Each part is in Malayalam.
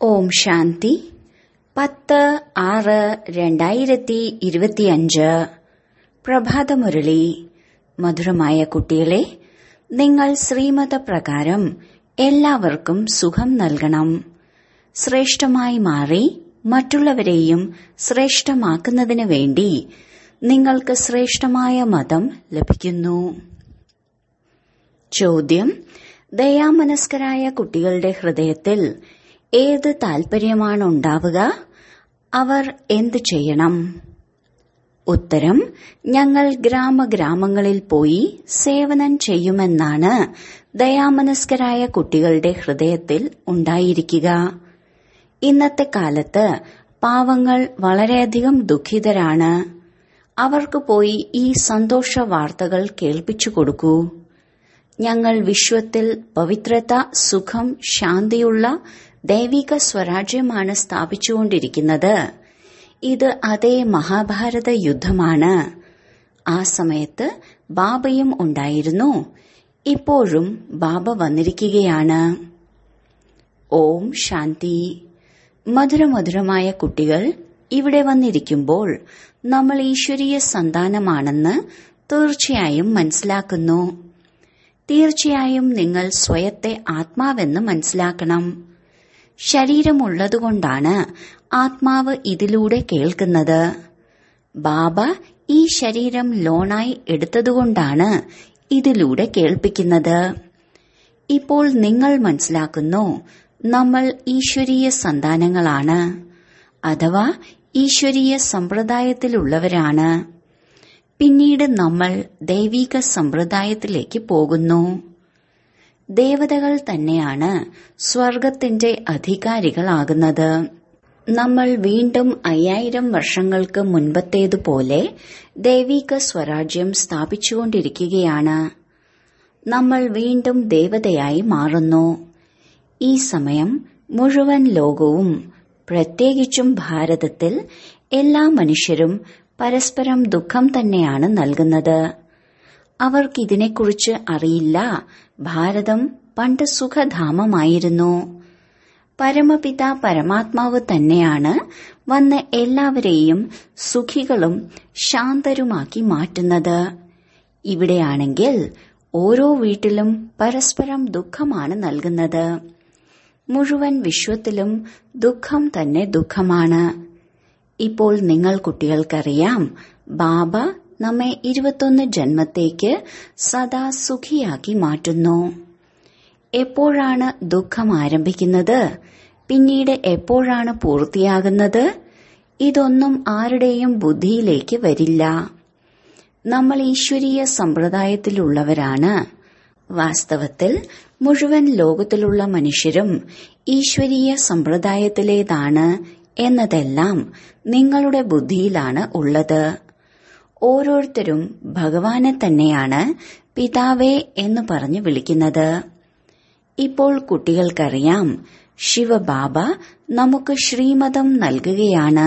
ഓം ശാന്തി പത്ത് ആറ് രണ്ടായിരത്തി ഇരുപത്തിയഞ്ച് പ്രഭാതമുരളി മധുരമായ കുട്ടികളെ നിങ്ങൾ ശ്രീമത പ്രകാരം എല്ലാവർക്കും സുഖം നൽകണം ശ്രേഷ്ഠമായി മാറി മറ്റുള്ളവരെയും ശ്രേഷ്ഠമാക്കുന്നതിന് വേണ്ടി നിങ്ങൾക്ക് ശ്രേഷ്ഠമായ മതം ലഭിക്കുന്നു ചോദ്യം ദയാമനസ്കരായ കുട്ടികളുടെ ഹൃദയത്തിൽ ഏത് താൽപര്യമാണ് ഉണ്ടാവുക അവർ എന്തു ചെയ്യണം ഉത്തരം ഞങ്ങൾ ഗ്രാമഗ്രാമങ്ങളിൽ പോയി സേവനം ചെയ്യുമെന്നാണ് ദയാമനസ്കരായ കുട്ടികളുടെ ഹൃദയത്തിൽ ഉണ്ടായിരിക്കുക ഇന്നത്തെ കാലത്ത് പാവങ്ങൾ വളരെയധികം ദുഃഖിതരാണ് അവർക്ക് പോയി ഈ സന്തോഷ വാർത്തകൾ കേൾപ്പിച്ചു കൊടുക്കൂ ഞങ്ങൾ വിശ്വത്തിൽ പവിത്രത സുഖം ശാന്തിയുള്ള ദൈവിക സ്വരാജ്യമാണ് സ്ഥാപിച്ചുകൊണ്ടിരിക്കുന്നത് ഇത് അതേ മഹാഭാരത യുദ്ധമാണ് ആ സമയത്ത് ബാബയും ഉണ്ടായിരുന്നു ഇപ്പോഴും ബാബ വന്നിരിക്കുകയാണ് ഓം ശാന്തി മധുരമധുരമായ കുട്ടികൾ ഇവിടെ വന്നിരിക്കുമ്പോൾ നമ്മൾ ഈശ്വരീയ സന്താനമാണെന്ന് തീർച്ചയായും മനസ്സിലാക്കുന്നു തീർച്ചയായും നിങ്ങൾ സ്വയത്തെ ആത്മാവെന്ന് മനസ്സിലാക്കണം ശരീരമുള്ളതുകൊണ്ടാണ് ആത്മാവ് ഇതിലൂടെ കേൾക്കുന്നത് ബാബ ഈ ശരീരം ലോണായി എടുത്തതുകൊണ്ടാണ് ഇതിലൂടെ കേൾപ്പിക്കുന്നത് ഇപ്പോൾ നിങ്ങൾ മനസ്സിലാക്കുന്നു നമ്മൾ ഈശ്വരീയ സന്താനങ്ങളാണ് അഥവാ ഈശ്വരീയ സമ്പ്രദായത്തിലുള്ളവരാണ് പിന്നീട് നമ്മൾ ദൈവിക സമ്പ്രദായത്തിലേക്ക് പോകുന്നു ദേവതകൾ തന്നെയാണ് സ്വർഗത്തിന്റെ അധികാരികളാകുന്നത് നമ്മൾ വീണ്ടും അയ്യായിരം വർഷങ്ങൾക്ക് മുൻപത്തേതുപോലെ ദൈവിക സ്വരാജ്യം സ്ഥാപിച്ചുകൊണ്ടിരിക്കുകയാണ് നമ്മൾ വീണ്ടും ദേവതയായി മാറുന്നു ഈ സമയം മുഴുവൻ ലോകവും പ്രത്യേകിച്ചും ഭാരതത്തിൽ എല്ലാ മനുഷ്യരും പരസ്പരം ദുഃഖം തന്നെയാണ് നൽകുന്നത് അവർക്കിതിനെക്കുറിച്ച് അറിയില്ല ഭാരതം പണ്ട് സുഖധാമമായിരുന്നു പരമപിത പരമാത്മാവ് തന്നെയാണ് വന്ന് എല്ലാവരെയും സുഖികളും ശാന്തരുമാക്കി മാറ്റുന്നത് ഇവിടെയാണെങ്കിൽ ഓരോ വീട്ടിലും പരസ്പരം ദുഃഖമാണ് നൽകുന്നത് മുഴുവൻ വിശ്വത്തിലും ദുഃഖം തന്നെ ദുഃഖമാണ് ഇപ്പോൾ നിങ്ങൾ കുട്ടികൾക്കറിയാം ബാബ നമ്മെ ഇരുപത്തൊന്ന് ജന്മത്തേക്ക് സദാ സുഖിയാക്കി മാറ്റുന്നു എപ്പോഴാണ് ദുഃഖം ആരംഭിക്കുന്നത് പിന്നീട് എപ്പോഴാണ് പൂർത്തിയാകുന്നത് ഇതൊന്നും ആരുടെയും ബുദ്ധിയിലേക്ക് വരില്ല നമ്മൾ ഈശ്വരീയ സമ്പ്രദായത്തിലുള്ളവരാണ് വാസ്തവത്തിൽ മുഴുവൻ ലോകത്തിലുള്ള മനുഷ്യരും ഈശ്വരീയ സമ്പ്രദായത്തിലേതാണ് എന്നതെല്ലാം നിങ്ങളുടെ ബുദ്ധിയിലാണ് ഉള്ളത് ഓരോരുത്തരും ഭഗവാനെ തന്നെയാണ് പിതാവേ എന്ന് പറഞ്ഞ് വിളിക്കുന്നത് ഇപ്പോൾ കുട്ടികൾക്കറിയാം ശിവബാബ നമുക്ക് ശ്രീമതം നൽകുകയാണ്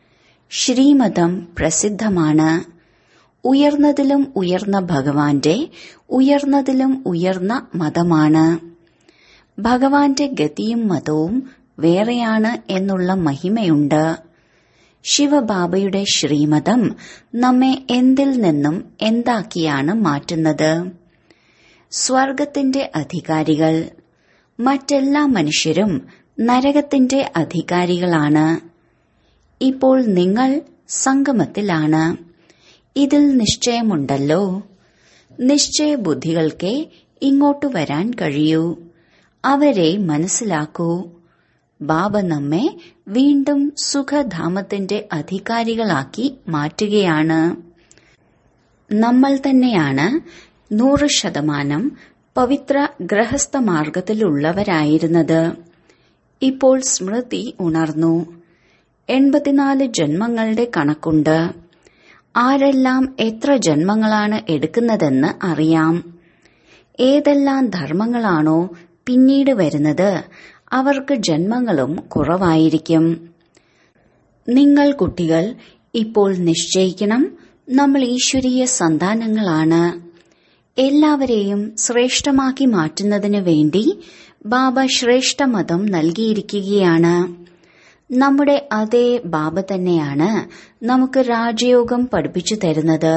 ശ്രീമതം പ്രസിദ്ധമാണ് ഉയർന്നതിലും ഉയർന്ന ഭഗവാന്റെ ഉയർന്നതിലും ഉയർന്ന മതമാണ് ഭഗവാന്റെ ഗതിയും മതവും വേറെയാണ് എന്നുള്ള മഹിമയുണ്ട് ശിവബാബയുടെ ശ്രീമതം നമ്മെ എന്തിൽ നിന്നും എന്താക്കിയാണ് മാറ്റുന്നത് സ്വർഗത്തിന്റെ അധികാരികൾ മറ്റെല്ലാ മനുഷ്യരും നരകത്തിന്റെ അധികാരികളാണ് ഇപ്പോൾ നിങ്ങൾ സംഗമത്തിലാണ് ഇതിൽ നിശ്ചയമുണ്ടല്ലോ നിശ്ചയ ബുദ്ധികൾക്കേ ഇങ്ങോട്ടു വരാൻ കഴിയൂ അവരെ മനസ്സിലാക്കൂ ബാബ നമ്മെ വീണ്ടും സുഖധാമത്തിന്റെ അധികാരികളാക്കി മാറ്റുകയാണ് നമ്മൾ തന്നെയാണ് നൂറ് ശതമാനം പവിത്ര ഗൃഹസ്ഥ മാർഗത്തിലുള്ളവരായിരുന്നത് ഇപ്പോൾ സ്മൃതി ഉണർന്നു എൺപത്തിനാല് ജന്മങ്ങളുടെ കണക്കുണ്ട് ആരെല്ലാം എത്ര ജന്മങ്ങളാണ് എടുക്കുന്നതെന്ന് അറിയാം ഏതെല്ലാം ധർമ്മങ്ങളാണോ പിന്നീട് വരുന്നത് അവർക്ക് ജന്മങ്ങളും കുറവായിരിക്കും നിങ്ങൾ കുട്ടികൾ ഇപ്പോൾ നിശ്ചയിക്കണം നമ്മൾ ഈശ്വരീയ സന്താനങ്ങളാണ് എല്ലാവരെയും ശ്രേഷ്ഠമാക്കി മാറ്റുന്നതിന് വേണ്ടി ബാബ ശ്രേഷ്ഠമതം നൽകിയിരിക്കുകയാണ് നമ്മുടെ അതേ ബാബ തന്നെയാണ് നമുക്ക് രാജയോഗം പഠിപ്പിച്ചു തരുന്നത്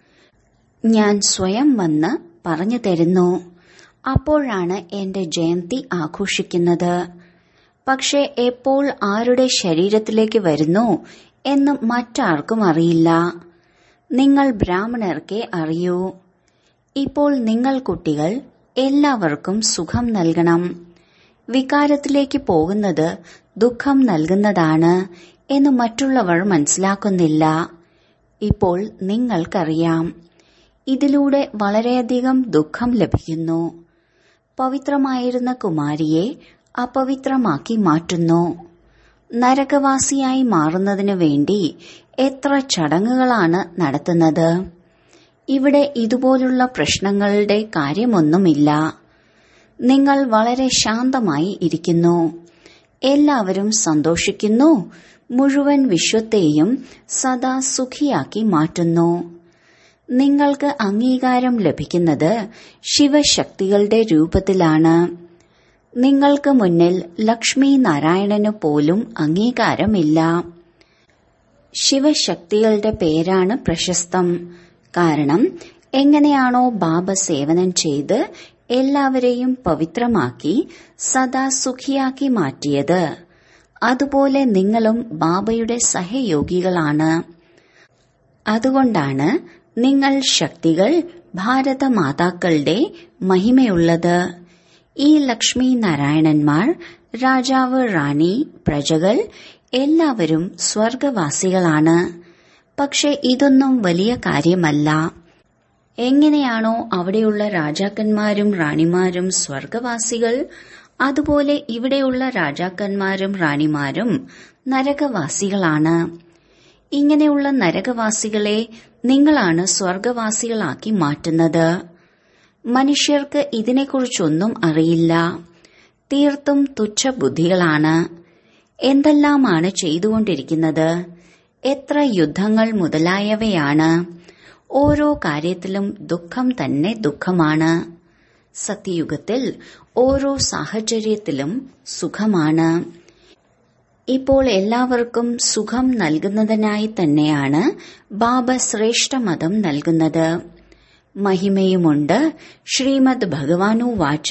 ഞാൻ സ്വയം വന്ന് പറഞ്ഞു തരുന്നു അപ്പോഴാണ് എന്റെ ജയന്തി ആഘോഷിക്കുന്നത് പക്ഷെ എപ്പോൾ ആരുടെ ശരീരത്തിലേക്ക് വരുന്നു എന്ന് മറ്റാർക്കും അറിയില്ല നിങ്ങൾ ബ്രാഹ്മണർക്കേ അറിയൂ ഇപ്പോൾ നിങ്ങൾ കുട്ടികൾ എല്ലാവർക്കും സുഖം നൽകണം വികാരത്തിലേക്ക് പോകുന്നത് ദുഃഖം നൽകുന്നതാണ് എന്ന് മറ്റുള്ളവർ മനസ്സിലാക്കുന്നില്ല ഇപ്പോൾ നിങ്ങൾക്കറിയാം ഇതിലൂടെ വളരെയധികം ദുഃഖം ലഭിക്കുന്നു പവിത്രമായിരുന്ന കുമാരിയെ അപവിത്രമാക്കി മാറ്റുന്നു നരകവാസിയായി മാറുന്നതിനു വേണ്ടി എത്ര ചടങ്ങുകളാണ് നടത്തുന്നത് ഇവിടെ ഇതുപോലുള്ള പ്രശ്നങ്ങളുടെ കാര്യമൊന്നുമില്ല നിങ്ങൾ വളരെ ശാന്തമായി ഇരിക്കുന്നു എല്ലാവരും സന്തോഷിക്കുന്നു മുഴുവൻ വിശ്വത്തെയും സദാ സുഖിയാക്കി മാറ്റുന്നു നിങ്ങൾക്ക് അംഗീകാരം ലഭിക്കുന്നത് ശിവശക്തികളുടെ രൂപത്തിലാണ് നിങ്ങൾക്ക് മുന്നിൽ ലക്ഷ്മി നാരായണന് പോലും അംഗീകാരമില്ല ശിവശക്തികളുടെ പേരാണ് പ്രശസ്തം കാരണം എങ്ങനെയാണോ ബാബ സേവനം ചെയ്ത് എല്ലാവരെയും പവിത്രമാക്കി സദാ സുഖിയാക്കി മാറ്റിയത് അതുപോലെ നിങ്ങളും ബാബയുടെ സഹയോഗികളാണ് അതുകൊണ്ടാണ് നിങ്ങൾ ശക്തികൾ ഭാരതമാതാക്കളുടെ മഹിമയുള്ളത് ഈ ലക്ഷ്മി നാരായണന്മാർ രാജാവ് റാണി പ്രജകൾ എല്ലാവരും സ്വർഗവാസികളാണ് പക്ഷെ ഇതൊന്നും വലിയ കാര്യമല്ല എങ്ങനെയാണോ അവിടെയുള്ള രാജാക്കന്മാരും റാണിമാരും സ്വർഗവാസികൾ അതുപോലെ ഇവിടെയുള്ള രാജാക്കന്മാരും റാണിമാരും നരകവാസികളാണ് ഇങ്ങനെയുള്ള നരകവാസികളെ നിങ്ങളാണ് സ്വർഗവാസികളാക്കി മാറ്റുന്നത് മനുഷ്യർക്ക് ഇതിനെക്കുറിച്ചൊന്നും അറിയില്ല തീർത്തും തുച്ഛബുദ്ധികളാണ് എന്തെല്ലാമാണ് ചെയ്തുകൊണ്ടിരിക്കുന്നത് എത്ര യുദ്ധങ്ങൾ മുതലായവയാണ് ഓരോ കാര്യത്തിലും ദുഃഖം തന്നെ ദുഃഖമാണ് സത്യയുഗത്തിൽ ഓരോ സാഹചര്യത്തിലും സുഖമാണ് ഇപ്പോൾ എല്ലാവർക്കും സുഖം നൽകുന്നതിനായി തന്നെയാണ് ബാബ ശ്രേഷ്ഠമതം നൽകുന്നത് മഹിമയുമുണ്ട് ശ്രീമദ് ഭഗവാനു വാച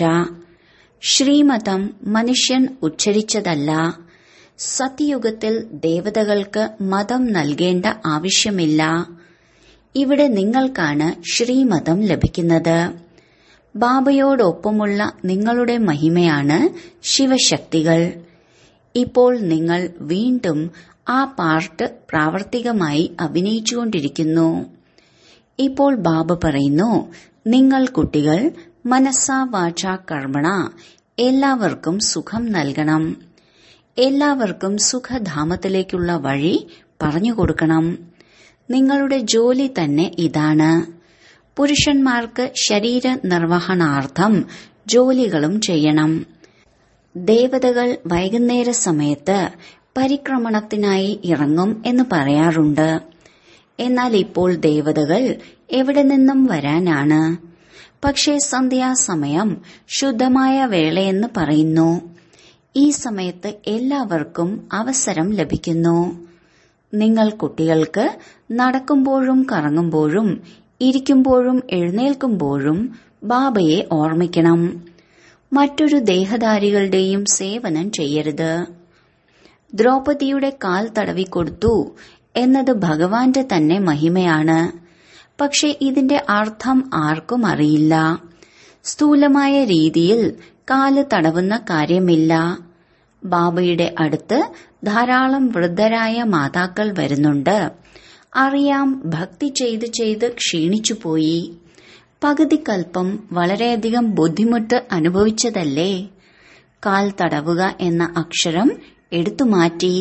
ശ്രീമതം മനുഷ്യൻ ഉച്ചരിച്ചതല്ല സത്യയുഗത്തിൽ ദേവതകൾക്ക് മതം നൽകേണ്ട ആവശ്യമില്ല ഇവിടെ നിങ്ങൾക്കാണ് ശ്രീമതം ലഭിക്കുന്നത് ബാബയോടൊപ്പമുള്ള നിങ്ങളുടെ മഹിമയാണ് ശിവശക്തികൾ ഇപ്പോൾ നിങ്ങൾ വീണ്ടും ആ പാർട്ട് പ്രാവർത്തികമായി അഭിനയിച്ചുകൊണ്ടിരിക്കുന്നു ഇപ്പോൾ ബാബ പറയുന്നു നിങ്ങൾ കുട്ടികൾ മനസ്സാ വാച കർമ്മണ എല്ലാവർക്കും സുഖം നൽകണം എല്ലാവർക്കും സുഖധാമത്തിലേക്കുള്ള വഴി പറഞ്ഞു കൊടുക്കണം നിങ്ങളുടെ ജോലി തന്നെ ഇതാണ് പുരുഷന്മാർക്ക് ശരീര നിർവഹണാർത്ഥം ജോലികളും ചെയ്യണം ദേവതകൾ വൈകുന്നേര സമയത്ത് പരിക്രമണത്തിനായി ഇറങ്ങും എന്ന് പറയാറുണ്ട് എന്നാൽ ഇപ്പോൾ ദേവതകൾ എവിടെ നിന്നും വരാനാണ് പക്ഷേ സന്ധ്യാസമയം ശുദ്ധമായ വേളയെന്ന് പറയുന്നു ഈ സമയത്ത് എല്ലാവർക്കും അവസരം ലഭിക്കുന്നു നിങ്ങൾ കുട്ടികൾക്ക് നടക്കുമ്പോഴും കറങ്ങുമ്പോഴും ഇരിക്കുമ്പോഴും എഴുന്നേൽക്കുമ്പോഴും ബാബയെ ഓർമ്മിക്കണം മറ്റൊരു ദേഹധാരികളുടെയും സേവനം ചെയ്യരുത് ദ്രൗപദിയുടെ കാൽ തടവിക്കൊടുത്തു എന്നത് ഭഗവാന്റെ തന്നെ മഹിമയാണ് പക്ഷെ ഇതിന്റെ അർത്ഥം ആർക്കും അറിയില്ല സ്ഥൂലമായ രീതിയിൽ കാല് തടവുന്ന കാര്യമില്ല ബാബയുടെ അടുത്ത് ധാരാളം വൃദ്ധരായ മാതാക്കൾ വരുന്നുണ്ട് അറിയാം ഭക്തി ചെയ്ത് ചെയ്ത് ക്ഷീണിച്ചുപോയി പകുതി കൽപ്പം വളരെയധികം ബുദ്ധിമുട്ട് അനുഭവിച്ചതല്ലേ കാൽ തടവുക എന്ന അക്ഷരം എടുത്തുമാറ്റി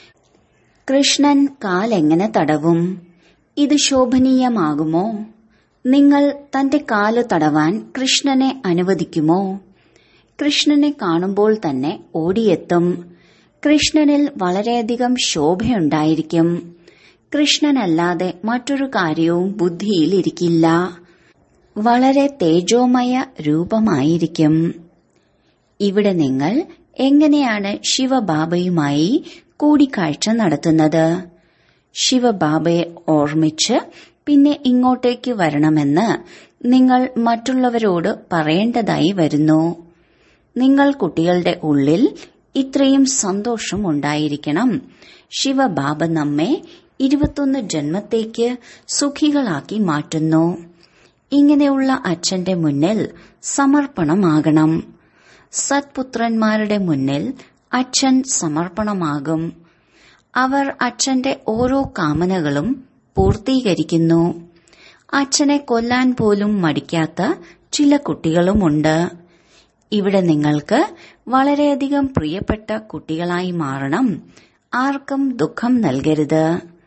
കൃഷ്ണൻ കാലെങ്ങനെ തടവും ഇത് ശോഭനീയമാകുമോ നിങ്ങൾ തന്റെ കാല് തടവാൻ കൃഷ്ണനെ അനുവദിക്കുമോ കൃഷ്ണനെ കാണുമ്പോൾ തന്നെ ഓടിയെത്തും കൃഷ്ണനിൽ വളരെയധികം ശോഭയുണ്ടായിരിക്കും കൃഷ്ണനല്ലാതെ മറ്റൊരു കാര്യവും ബുദ്ധിയിൽ ഇരിക്കില്ല വളരെ തേജോമയ രൂപമായിരിക്കും ഇവിടെ നിങ്ങൾ എങ്ങനെയാണ് ശിവബാബയുമായി കൂടിക്കാഴ്ച നടത്തുന്നത് ശിവബാബയെ ഓർമ്മിച്ച് പിന്നെ ഇങ്ങോട്ടേക്ക് വരണമെന്ന് നിങ്ങൾ മറ്റുള്ളവരോട് പറയേണ്ടതായി വരുന്നു നിങ്ങൾ കുട്ടികളുടെ ഉള്ളിൽ ഇത്രയും സന്തോഷം ഉണ്ടായിരിക്കണം ശിവബാബ നമ്മെ ഇരുപത്തൊന്ന് ജന്മത്തേക്ക് സുഖികളാക്കി മാറ്റുന്നു ഇങ്ങനെയുള്ള അച്ഛന്റെ മുന്നിൽ സമർപ്പണമാകണം സത്പുത്രന്മാരുടെ മുന്നിൽ അച്ഛൻ സമർപ്പണമാകും അവർ അച്ഛന്റെ ഓരോ കാമനകളും പൂർത്തീകരിക്കുന്നു അച്ഛനെ കൊല്ലാൻ പോലും മടിക്കാത്ത ചില കുട്ടികളുമുണ്ട് ഇവിടെ നിങ്ങൾക്ക് വളരെയധികം പ്രിയപ്പെട്ട കുട്ടികളായി മാറണം ആർക്കും ദുഃഖം നൽകരുത്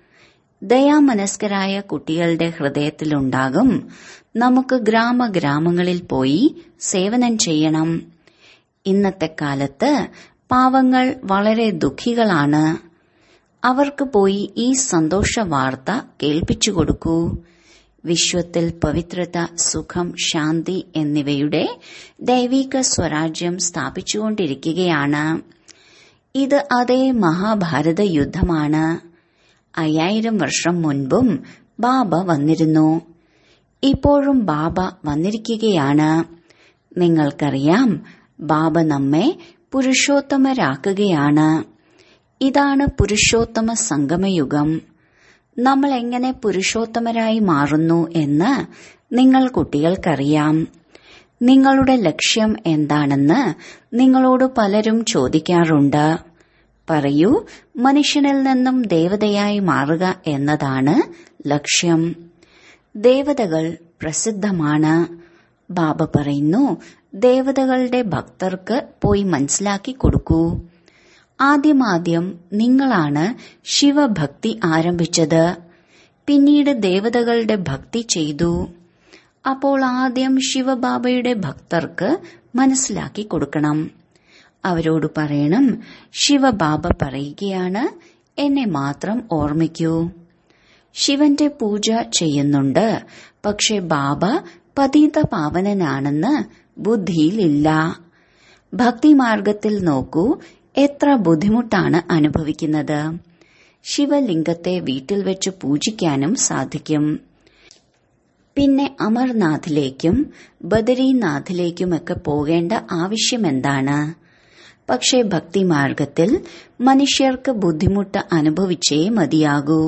ദയാമനസ്കരായ കുട്ടികളുടെ ഹൃദയത്തിലുണ്ടാകും നമുക്ക് ഗ്രാമഗ്രാമങ്ങളിൽ പോയി സേവനം ചെയ്യണം ഇന്നത്തെ കാലത്ത് പാവങ്ങൾ വളരെ ദുഃഖികളാണ് അവർക്ക് പോയി ഈ സന്തോഷ വാർത്ത കേൾപ്പിച്ചു കൊടുക്കൂ വിശ്വത്തിൽ പവിത്രത സുഖം ശാന്തി എന്നിവയുടെ ദൈവിക സ്വരാജ്യം സ്ഥാപിച്ചുകൊണ്ടിരിക്കുകയാണ് ഇത് അതേ മഹാഭാരത യുദ്ധമാണ് അയ്യായിരം വർഷം മുൻപും ബാബ വന്നിരുന്നു ഇപ്പോഴും ബാബ വന്നിരിക്കുകയാണ് നിങ്ങൾക്കറിയാം ബാബ നമ്മെ പുരുഷോത്തമരാക്കുകയാണ് ഇതാണ് പുരുഷോത്തമ സംഗമയുഗം നമ്മൾ എങ്ങനെ പുരുഷോത്തമരായി മാറുന്നു എന്ന് നിങ്ങൾ കുട്ടികൾക്കറിയാം നിങ്ങളുടെ ലക്ഷ്യം എന്താണെന്ന് നിങ്ങളോട് പലരും ചോദിക്കാറുണ്ട് പറയൂ മനുഷ്യനിൽ നിന്നും ദേവതയായി മാറുക എന്നതാണ് ലക്ഷ്യം ദേവതകൾ പ്രസിദ്ധമാണ് ബാബ പറയുന്നു ദേവതകളുടെ ഭക്തർക്ക് പോയി മനസ്സിലാക്കി കൊടുക്കൂ ആദ്യമാദ്യം നിങ്ങളാണ് ശിവഭക്തി ആരംഭിച്ചത് പിന്നീട് ദേവതകളുടെ ഭക്തി ചെയ്തു അപ്പോൾ ആദ്യം ശിവബാബയുടെ ഭക്തർക്ക് മനസ്സിലാക്കി കൊടുക്കണം അവരോട് പറയണം ശിവബാബ പറയുകയാണ് എന്നെ മാത്രം ഓർമ്മിക്കൂ ശിവന്റെ പൂജ ചെയ്യുന്നുണ്ട് പക്ഷെ ബാബ പതീത പാവനനാണെന്ന് ബുദ്ധിയിലില്ല ഭക്തിമാർഗത്തിൽ നോക്കൂ എത്ര ബുദ്ധിമുട്ടാണ് അനുഭവിക്കുന്നത് ശിവലിംഗത്തെ വീട്ടിൽ വെച്ച് പൂജിക്കാനും സാധിക്കും പിന്നെ അമർനാഥിലേക്കും ബദരീനാഥിലേക്കുമൊക്കെ പോകേണ്ട ആവശ്യമെന്താണ് പക്ഷേ ഭക്തിമാർഗത്തിൽ മനുഷ്യർക്ക് ബുദ്ധിമുട്ട് അനുഭവിച്ചേ മതിയാകൂ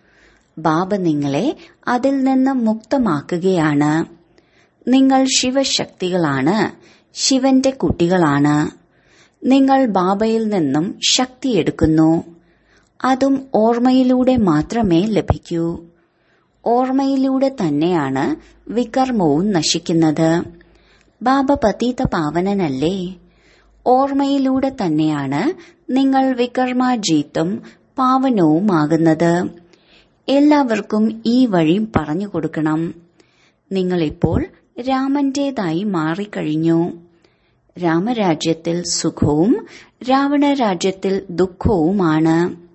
ബാബ നിങ്ങളെ അതിൽ നിന്ന് മുക്തമാക്കുകയാണ് നിങ്ങൾ ശിവശക്തികളാണ് ശിവന്റെ കുട്ടികളാണ് നിങ്ങൾ ബാബയിൽ നിന്നും ശക്തിയെടുക്കുന്നു അതും ഓർമ്മയിലൂടെ മാത്രമേ ലഭിക്കൂ ഓർമ്മയിലൂടെ തന്നെയാണ് വികർമ്മവും നശിക്കുന്നത് ബാബ പതീത പാവനനല്ലേ ഓർമ്മയിലൂടെ തന്നെയാണ് നിങ്ങൾ വികർമാജീത്തും പാവനവുമാകുന്നത് എല്ലാവർക്കും ഈ വഴി പറഞ്ഞു കൊടുക്കണം നിങ്ങളിപ്പോൾ രാമന്റേതായി മാറിക്കഴിഞ്ഞു രാമരാജ്യത്തിൽ സുഖവും രാവണ രാജ്യത്തിൽ ദുഃഖവുമാണ്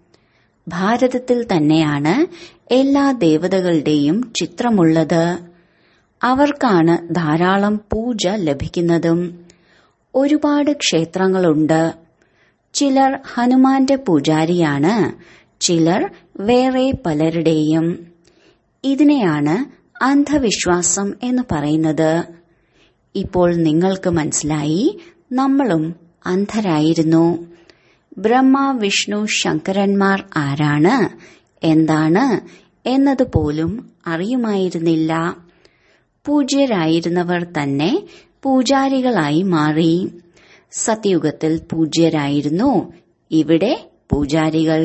ഭാരതത്തിൽ തന്നെയാണ് എല്ലാ ദേവതകളുടെയും ചിത്രമുള്ളത് അവർക്കാണ് ധാരാളം പൂജ ലഭിക്കുന്നതും ഒരുപാട് ക്ഷേത്രങ്ങളുണ്ട് ചിലർ ഹനുമാന്റെ പൂജാരിയാണ് ചിലർ വേറെ പലരുടെയും ഇതിനെയാണ് അന്ധവിശ്വാസം എന്ന് പറയുന്നത് ഇപ്പോൾ നിങ്ങൾക്ക് മനസ്സിലായി നമ്മളും അന്ധരായിരുന്നു ബ്രഹ്മ വിഷ്ണു ശങ്കരന്മാർ ആരാണ് എന്താണ് എന്നതുപോലും അറിയുമായിരുന്നില്ല പൂജ്യരായിരുന്നവർ തന്നെ പൂജാരികളായി മാറി സത്യയുഗത്തിൽ പൂജ്യരായിരുന്നു ഇവിടെ പൂജാരികൾ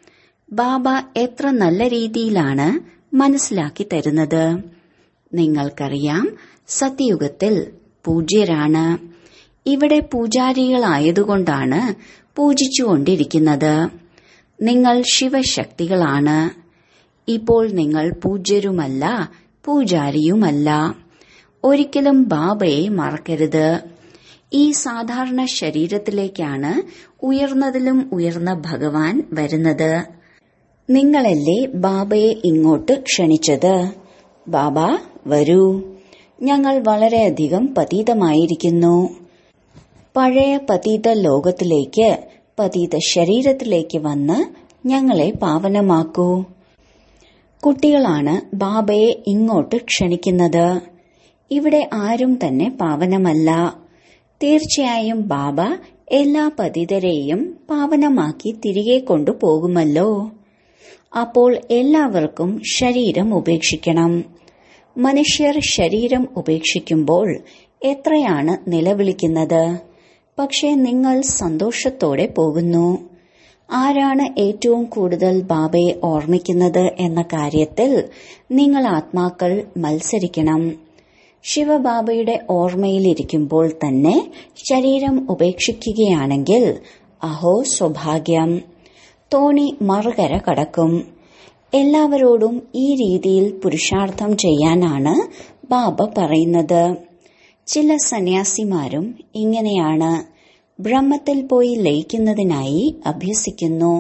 ബാബ എത്ര നല്ല രീതിയിലാണ് മനസ്സിലാക്കി തരുന്നത് നിങ്ങൾക്കറിയാം സത്യയുഗത്തിൽ പൂജ്യരാണ് ഇവിടെ പൂജാരികളായതുകൊണ്ടാണ് പൂജിച്ചുകൊണ്ടിരിക്കുന്നത് നിങ്ങൾ ശിവശക്തികളാണ് ഇപ്പോൾ നിങ്ങൾ പൂജ്യരുമല്ല പൂജാരിയുമല്ല ഒരിക്കലും ബാബയെ മറക്കരുത് ഈ സാധാരണ ശരീരത്തിലേക്കാണ് ഉയർന്നതിലും ഉയർന്ന ഭഗവാൻ വരുന്നത് നിങ്ങളല്ലേ ബാബയെ ഇങ്ങോട്ട് ക്ഷണിച്ചത് ബാബ വരൂ ഞങ്ങൾ വളരെയധികം പതീതമായിരിക്കുന്നു പഴയ പതീത ലോകത്തിലേക്ക് പതീത ശരീരത്തിലേക്ക് വന്ന് ഞങ്ങളെ പാവനമാക്കൂ കുട്ടികളാണ് ബാബയെ ഇങ്ങോട്ട് ക്ഷണിക്കുന്നത് ഇവിടെ ആരും തന്നെ പാവനമല്ല തീർച്ചയായും ബാബ എല്ലാ പതിതരെയും പാവനമാക്കി തിരികെ കൊണ്ടുപോകുമല്ലോ അപ്പോൾ എല്ലാവർക്കും ശരീരം ഉപേക്ഷിക്കണം മനുഷ്യർ ശരീരം ഉപേക്ഷിക്കുമ്പോൾ എത്രയാണ് നിലവിളിക്കുന്നത് പക്ഷേ നിങ്ങൾ സന്തോഷത്തോടെ പോകുന്നു ആരാണ് ഏറ്റവും കൂടുതൽ ബാബയെ ഓർമ്മിക്കുന്നത് എന്ന കാര്യത്തിൽ നിങ്ങൾ ആത്മാക്കൾ മത്സരിക്കണം ശിവബാബയുടെ ഓർമ്മയിലിരിക്കുമ്പോൾ തന്നെ ശരീരം ഉപേക്ഷിക്കുകയാണെങ്കിൽ അഹോ സൗഭാഗ്യം തോണി മറുകര കടക്കും എല്ലാവരോടും ഈ രീതിയിൽ പുരുഷാർത്ഥം ചെയ്യാനാണ് ബാബ പറയുന്നത് ചില സന്യാസിമാരും ഇങ്ങനെയാണ് ബ്രഹ്മത്തിൽ പോയി ലയിക്കുന്നതിനായി അഭ്യസിക്കുന്നു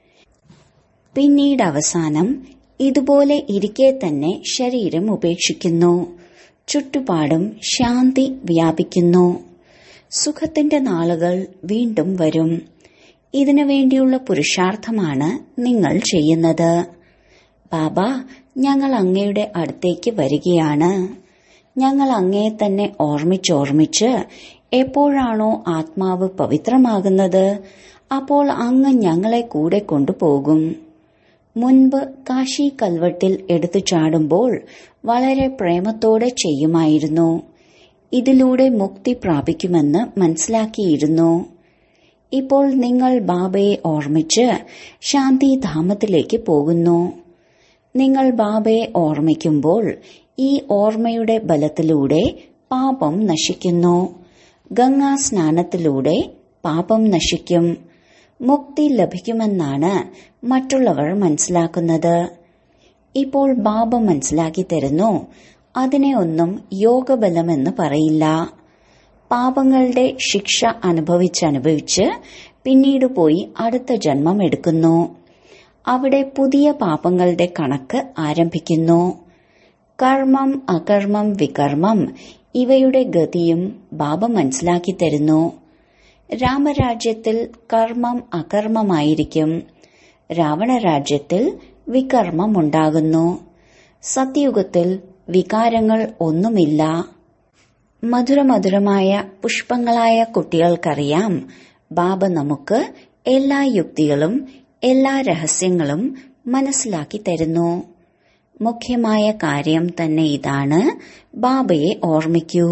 പിന്നീട് അവസാനം ഇതുപോലെ ഇരിക്കെ തന്നെ ശരീരം ഉപേക്ഷിക്കുന്നു ചുറ്റുപാടും ശാന്തി വ്യാപിക്കുന്നു സുഖത്തിന്റെ നാളുകൾ വീണ്ടും വരും ഇതിനു വേണ്ടിയുള്ള പുരുഷാർത്ഥമാണ് നിങ്ങൾ ചെയ്യുന്നത് ബാബ ഞങ്ങൾ അങ്ങയുടെ അടുത്തേക്ക് വരികയാണ് ഞങ്ങൾ അങ്ങയെ തന്നെ ഓർമ്മിച്ചോർമ്മിച്ച് എപ്പോഴാണോ ആത്മാവ് പവിത്രമാകുന്നത് അപ്പോൾ അങ്ങ് ഞങ്ങളെ കൂടെ കൊണ്ടുപോകും മുൻപ് കാശി കൽവട്ടിൽ എടുത്തു ചാടുമ്പോൾ വളരെ പ്രേമത്തോടെ ചെയ്യുമായിരുന്നു ഇതിലൂടെ മുക്തി പ്രാപിക്കുമെന്ന് മനസ്സിലാക്കിയിരുന്നു ഇപ്പോൾ നിങ്ങൾ ബാബയെ ഓർമ്മിച്ച് ശാന്തിധാമത്തിലേക്ക് പോകുന്നു നിങ്ങൾ ബാബയെ ഓർമ്മിക്കുമ്പോൾ ഈ ഓർമ്മയുടെ ബലത്തിലൂടെ പാപം നശിക്കുന്നു ഗംഗാ സ്നാനത്തിലൂടെ പാപം നശിക്കും മുക്തി ലഭിക്കുമെന്നാണ് മറ്റുള്ളവർ മനസ്സിലാക്കുന്നത് ഇപ്പോൾ ബാബ മനസ്സിലാക്കി തരുന്നു അതിനെ ഒന്നും യോഗബലമെന്ന് പറയില്ല പാപങ്ങളുടെ ശിക്ഷ അനുഭവിച്ചനുഭവിച്ച് പിന്നീട് പോയി അടുത്ത ജന്മം എടുക്കുന്നു അവിടെ പുതിയ പാപങ്ങളുടെ കണക്ക് ആരംഭിക്കുന്നു കർമ്മം അകർമ്മം വികർമ്മം ഇവയുടെ ഗതിയും ബാബ മനസ്സിലാക്കി തരുന്നു രാമരാജ്യത്തിൽ കർമ്മം അകർമ്മമായിരിക്കും രാവണരാജ്യത്തിൽ വികർമ്മമുണ്ടാകുന്നു സത്യയുഗത്തിൽ വികാരങ്ങൾ ഒന്നുമില്ല മധുരമധുരമായ പുഷ്പങ്ങളായ കുട്ടികൾക്കറിയാം ബാബ നമുക്ക് എല്ലാ യുക്തികളും എല്ലാ രഹസ്യങ്ങളും മനസ്സിലാക്കി തരുന്നു മുഖ്യമായ കാര്യം തന്നെ ഇതാണ് ബാബയെ ഓർമ്മിക്കൂ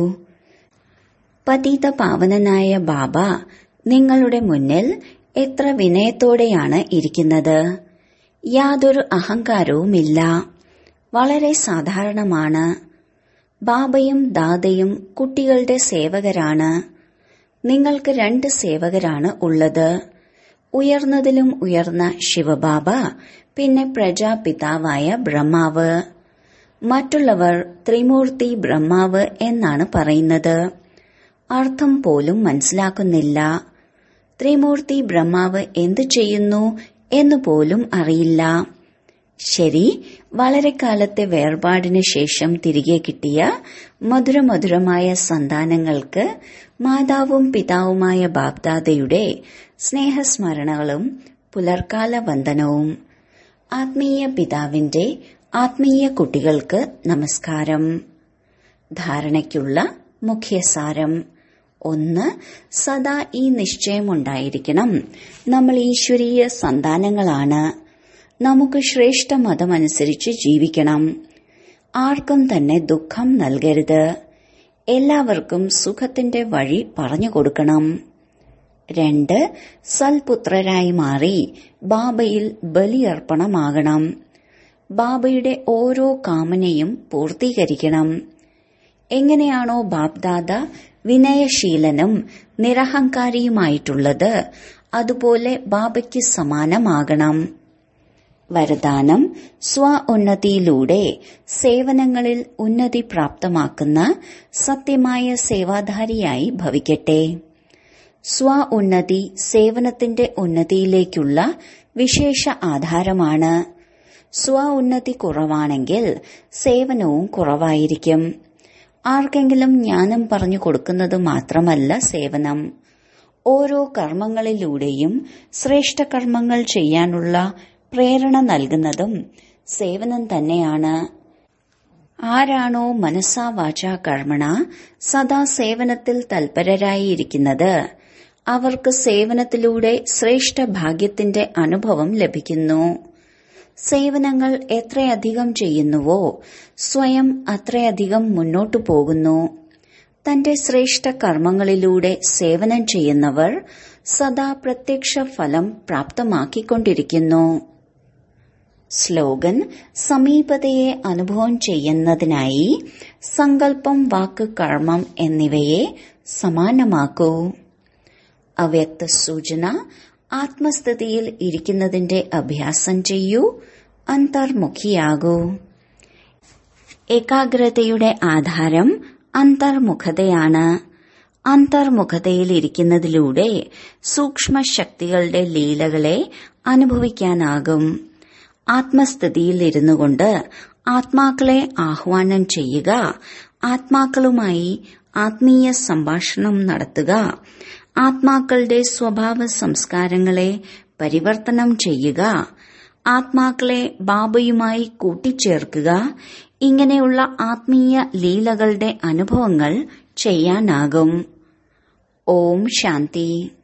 പതീത പാവനനായ ബാബ നിങ്ങളുടെ മുന്നിൽ എത്ര വിനയത്തോടെയാണ് ഇരിക്കുന്നത് യാതൊരു അഹങ്കാരവുമില്ല വളരെ സാധാരണമാണ് ബാബയും ദാദയും കുട്ടികളുടെ സേവകരാണ് നിങ്ങൾക്ക് രണ്ട് സേവകരാണ് ഉള്ളത് ഉയർന്നതിലും ഉയർന്ന ശിവബാബ പിന്നെ പ്രജാപിതാവായ ബ്രഹ്മാവ് മറ്റുള്ളവർ ത്രിമൂർത്തി ബ്രഹ്മാവ് എന്നാണ് പറയുന്നത് അർത്ഥം പോലും മനസ്സിലാക്കുന്നില്ല ത്രിമൂർത്തി ബ്രഹ്മാവ് എന്തു ചെയ്യുന്നു എന്ന് പോലും അറിയില്ല ശരി വളരെ കാലത്തെ വേർപാടിന് ശേഷം തിരികെ കിട്ടിയ മധുരമധുരമായ സന്താനങ്ങൾക്ക് മാതാവും പിതാവുമായ ബാബ്ദാദയുടെ സ്നേഹസ്മരണകളും പുലർക്കാല വന്ദനവും ആത്മീയ പിതാവിന്റെ ആത്മീയ കുട്ടികൾക്ക് നമസ്കാരം ധാരണയ്ക്കുള്ള മുഖ്യസാരം ഒന്ന് സദാ ഈ നിശ്ചയമുണ്ടായിരിക്കണം നമ്മൾ ഈശ്വരീയ സന്താനങ്ങളാണ് നമുക്ക് ശ്രേഷ്ഠ മതമനുസരിച്ച് ജീവിക്കണം ആർക്കും തന്നെ ദുഃഖം നൽകരുത് എല്ലാവർക്കും സുഖത്തിന്റെ വഴി പറഞ്ഞു കൊടുക്കണം രണ്ട് സൽപുത്രരായി മാറി ബാബയിൽ ബലിയർപ്പണമാകണം ബാബയുടെ ഓരോ കാമനയും പൂർത്തീകരിക്കണം എങ്ങനെയാണോ ബാബ്ദാദ വിനയശീലനും നിരഹങ്കാരിയുമായിട്ടുള്ളത് അതുപോലെ ബാബയ്ക്ക് സമാനമാകണം വരദാനം സ്വ ഉന്നതിയിലൂടെ സേവനങ്ങളിൽ ഉന്നതി പ്രാപ്തമാക്കുന്ന സത്യമായ സേവാധാരിയായി ഭവിക്കട്ടെ സ്വ ഉന്നതി സേവനത്തിന്റെ ഉന്നതിയിലേക്കുള്ള വിശേഷ ആധാരമാണ് സ്വ ഉന്നതി കുറവാണെങ്കിൽ സേവനവും കുറവായിരിക്കും ആർക്കെങ്കിലും ജ്ഞാനം പറഞ്ഞു കൊടുക്കുന്നത് മാത്രമല്ല സേവനം ഓരോ കർമ്മങ്ങളിലൂടെയും ശ്രേഷ്ഠ കർമ്മങ്ങൾ ചെയ്യാനുള്ള പ്രേരണ നൽകുന്നതും സേവനം തന്നെയാണ് ആരാണോ മനസ്സാ വാച കർമ്മണ സദാ സേവനത്തിൽ തൽപരരായിരിക്കുന്നത് അവർക്ക് സേവനത്തിലൂടെ ശ്രേഷ്ഠ ഭാഗ്യത്തിന്റെ അനുഭവം ലഭിക്കുന്നു സേവനങ്ങൾ എത്രയധികം ചെയ്യുന്നുവോ സ്വയം അത്രയധികം മുന്നോട്ടു പോകുന്നു തന്റെ ശ്രേഷ്ഠ കർമ്മങ്ങളിലൂടെ സേവനം ചെയ്യുന്നവർ സദാ പ്രത്യക്ഷ ഫലം പ്രാപ്തമാക്കിക്കൊണ്ടിരിക്കുന്നു സ്ലോഗൻ സമീപതയെ അനുഭവം ചെയ്യുന്നതിനായി സങ്കല്പം വാക്ക് കർമ്മം എന്നിവയെ സമാനമാക്കൂ അവ്യക്ത സൂചന ആത്മസ്ഥിതിയിൽ ഇരിക്കുന്നതിന്റെ അഭ്യാസം ചെയ്യൂ അന്തർമുഖിയാകൂ ഏകാഗ്രതയുടെ ആധാരം അന്തർമുഖതയാണ് അന്തർമുഖതയിൽ ഇരിക്കുന്നതിലൂടെ സൂക്ഷ്മ ശക്തികളുടെ ലീലകളെ അനുഭവിക്കാനാകും ആത്മസ്ഥിതിയിൽ ഇരുന്നു കൊണ്ട് ആത്മാക്കളെ ആഹ്വാനം ചെയ്യുക ആത്മാക്കളുമായി ആത്മീയ സംഭാഷണം നടത്തുക ആത്മാക്കളുടെ സ്വഭാവ സംസ്കാരങ്ങളെ പരിവർത്തനം ചെയ്യുക ആത്മാക്കളെ ബാബയുമായി കൂട്ടിച്ചേർക്കുക ഇങ്ങനെയുള്ള ആത്മീയ ലീലകളുടെ അനുഭവങ്ങൾ ചെയ്യാനാകും ഓം ശാന്തി